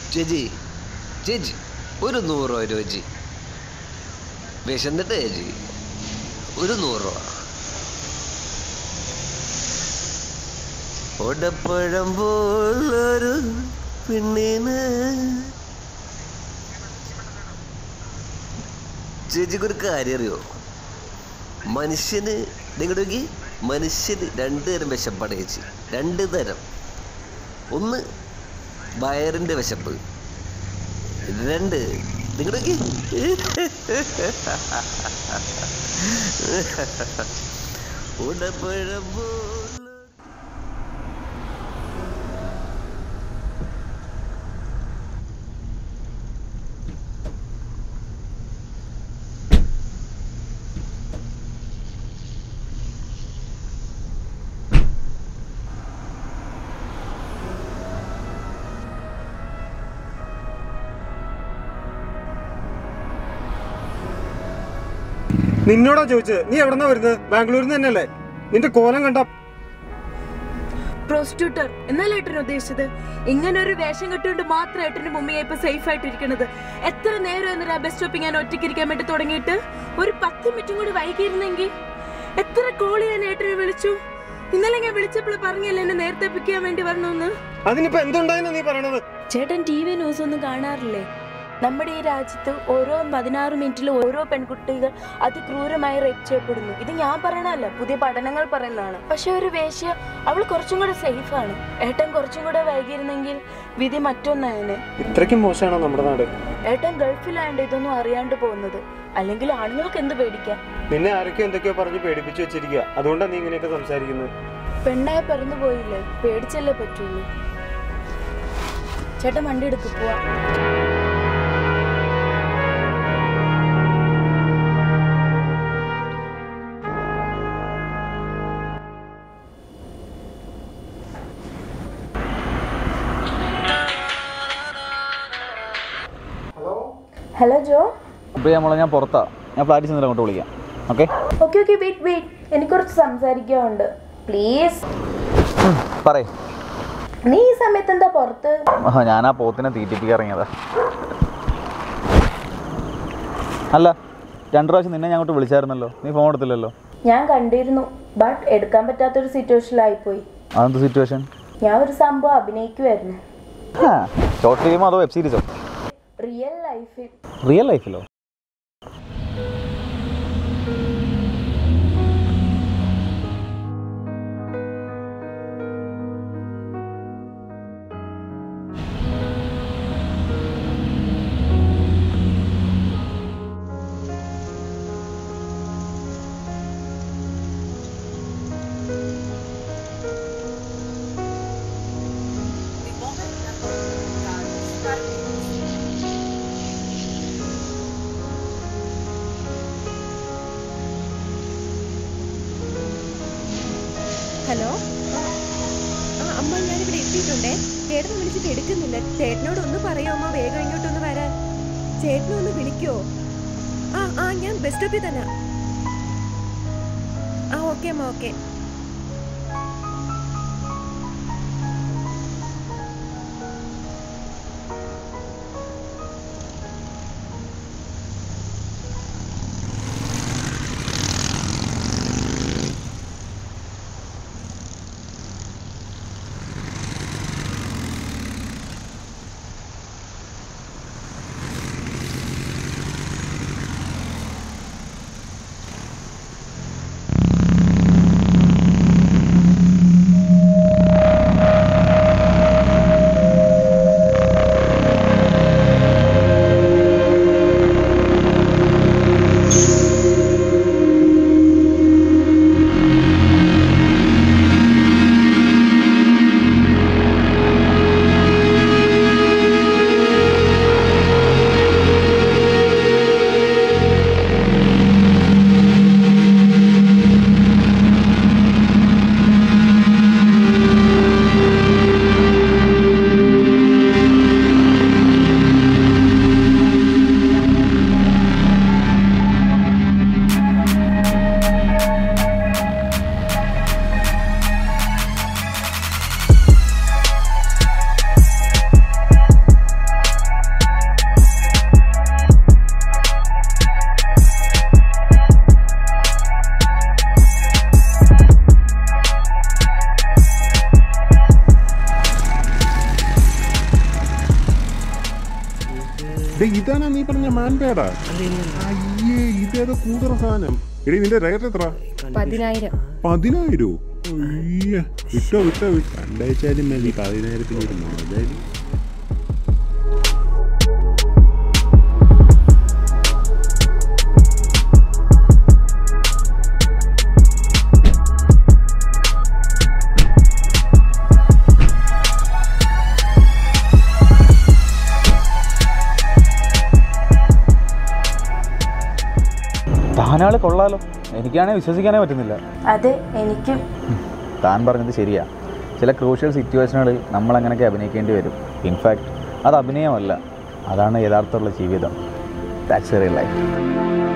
ചേച്ചി ചേച്ചി ഒരു നൂറ് രൂപ ഒരു ചേച്ചി വിശന്നിട്ട് ചേച്ചി ഒരു നൂറ് രൂപ ഒടപ്പഴം പോലൊരു പെണ്ണിന് ചേച്ചിക്കൊരു കാര്യം അറിയോ മനുഷ്യന് നിങ്ങളുടെ നോക്കി മനുഷ്യന് രണ്ട് തരം വിശപ്പാണ് ചേച്ചി രണ്ട് തരം ഒന്ന് വയറിൻ്റെ വിശപ്പ് രണ്ട് നിങ്ങളുടെ നോക്കി ഉടപ്പഴം പോലെ നിന്നോടാ ചോദിച്ചത് നീ എവിടെന്നാ വരുന്നത് ബാംഗ്ലൂരിൽ നിന്ന് തന്നെയല്ലേ നിന്റെ കോലം കണ്ട പ്രോസ്റ്റിറ്റ്യൂട്ടർ എന്നല്ല ഏട്ടൻ ഉദ്ദേശിച്ചത് ഇങ്ങനെ ഒരു വേഷം കെട്ടുകൊണ്ട് മാത്രം ഏട്ടന്റെ മുമ്പിൽ ഇപ്പൊ സേഫ് ആയിട്ടിരിക്കണത് എത്ര നേരം എന്നൊരു ബസ് സ്റ്റോപ്പിൽ ഞാൻ ഒറ്റയ്ക്ക് ഇരിക്കാൻ വേണ്ടി തുടങ്ങിയിട്ട് ഒരു പത്ത് മിനിറ്റും കൂടി വൈകിയിരുന്നെങ്കിൽ എത്ര കോൾ ഞാൻ ഏട്ടനെ വിളിച്ചു ഇന്നലെ ഞാൻ വിളിച്ചപ്പോൾ പറഞ്ഞല്ലേ എന്നെ നേരത്തെ പിക്ക് ചെയ്യാൻ വേണ്ടി വരണമെന്ന് അതിനിപ്പോ എന്തുണ്ടായെന്ന് നീ പറയണത് ചേട്ടൻ ടി വി ന്യൂസ് ഒന്നും കാണാറില്ലേ നമ്മുടെ ഈ രാജ്യത്ത് ഓരോ പതിനാറ് മിനിറ്റിൽ ഓരോ പെൺകുട്ടികൾ അതിക്രൂരമായി റേപ്പ് ചെയ്യപ്പെടുന്നു ഇത് ഞാൻ പറയണല്ല പുതിയ പഠനങ്ങൾ പറയുന്നതാണ് പക്ഷെ ഒരു വേശ്യ അവൾ കുറച്ചും കൂടെ സേഫ് ആണ് ഏട്ടൻ കുറച്ചും കൂടെ വൈകിയിരുന്നെങ്കിൽ വിധി മറ്റൊന്നായനെ ഇത്രയ്ക്കും മോശമാണോ നമ്മുടെ നാട് ഏട്ടൻ ഗൾഫിലാണ്ട് ഇതൊന്നും അറിയാണ്ട് പോകുന്നത് അല്ലെങ്കിൽ ആണുങ്ങൾക്ക് എന്ത് പേടിക്കാം നിന്നെ ആരൊക്കെയോ എന്തൊക്കെയോ പറഞ്ഞ് പേടിപ്പിച്ചു വെച്ചിരിക്കുക അതുകൊണ്ടാണ് നീ ഇങ്ങനെയൊക്കെ സംസാരിക്കുന്നത് പെണ്ണായി പറന്നു പോയില്ലേ പേടിച്ചല്ലേ പറ്റുള്ളൂ ചേട്ടൻ വണ്ടി എടുക്ക് പോവാ ഹലോ ജോ അപ്പോൾ നമ്മളെ ഞാൻ പുറത്താ ഞാൻ ഫ്ലാറ്റിൽ ചെന്നിട്ട് അങ്ങോട്ട് വിളിക്കാം okay okay okay wait wait എനിക്ക് കുറച്ച് സംസാരിക്കാനുണ്ട് പ്ലീസ് പറയേ നീ ഈ സമയത്ത് എന്താ പുറത്ത് ആ ഞാൻ ആ പോത്തിനെ തീറ്റിപ്പിക്കാൻ ഇറങ്ങിയതാ അല്ല രണ്ടു പ്രാവശ്യം നിന്നെ ഞാൻ അങ്ങോട്ട് വിളിച്ചായിരുന്നല്ലോ നീ ഫോൺ എടുത്തില്ലല്ലോ ഞാൻ കണ്ടിരുന്നു ബട്ട് എടുക്കാൻ പറ്റാത്തൊരു സിറ്റുവേഷനിലായിപ്പോയി അതെന്ത് സിറ്റുവേഷൻ ഞാൻ ഒരു സംഭവം അഭിനയിക്കുമായിരുന്നു ഷോർട്ട് ഫിലിമോ അതോ വെബ് സീരീസോ റിയൽ ലൈഫിൽ റിയൽ ലൈഫിലോ ഹലോ ആ അമ്മ ഞാനിവിടെ എത്തിയിട്ടുണ്ടേ ചേട്ടനെ വിളിച്ചിട്ട് എടുക്കുന്നില്ല ചേട്ടനോട് ഒന്ന് പറയോ അമ്മ വേഗം ഇങ്ങോട്ടൊന്ന് വരാൻ ചേട്ടനെ ഒന്ന് വിളിക്കോ ആ ആ ഞാൻ ബസ് സ്റ്റോപ്പിൽ തന്നെ ആ ഓക്കെ അമ്മ ഓക്കെ ദേ, ഇതാണോ നീ പറഞ്ഞ മാൻപേടാ അയ്യേ ഇതേതോ കൂതറ സാധനം എടി നിന്റെ റേറ്റ് എത്ര പതിനായിരം പതിനായിരോ അയ്യ വിട്ടോ വിട്ടോ വിട്ടോ രണ്ടാഴ്ചയാലും മതി പതിനായിരത്തിന് ഒരു മുതല് താനാൾ കൊള്ളാലോ എനിക്കാണെങ്കിൽ വിശ്വസിക്കാനേ പറ്റുന്നില്ല അതെ എനിക്കും താൻ പറഞ്ഞത് ശരിയാ ചില ക്രൂഷ്യൽ സിറ്റുവേഷനുകളിൽ നമ്മൾ അങ്ങനെയൊക്കെ അഭിനയിക്കേണ്ടി വരും ഇൻഫാക്ട് അത് അഭിനയമല്ല അതാണ് യഥാർത്ഥമുള്ള ജീവിതം ദാറ്റ്സ് റിയൽ ലൈഫ്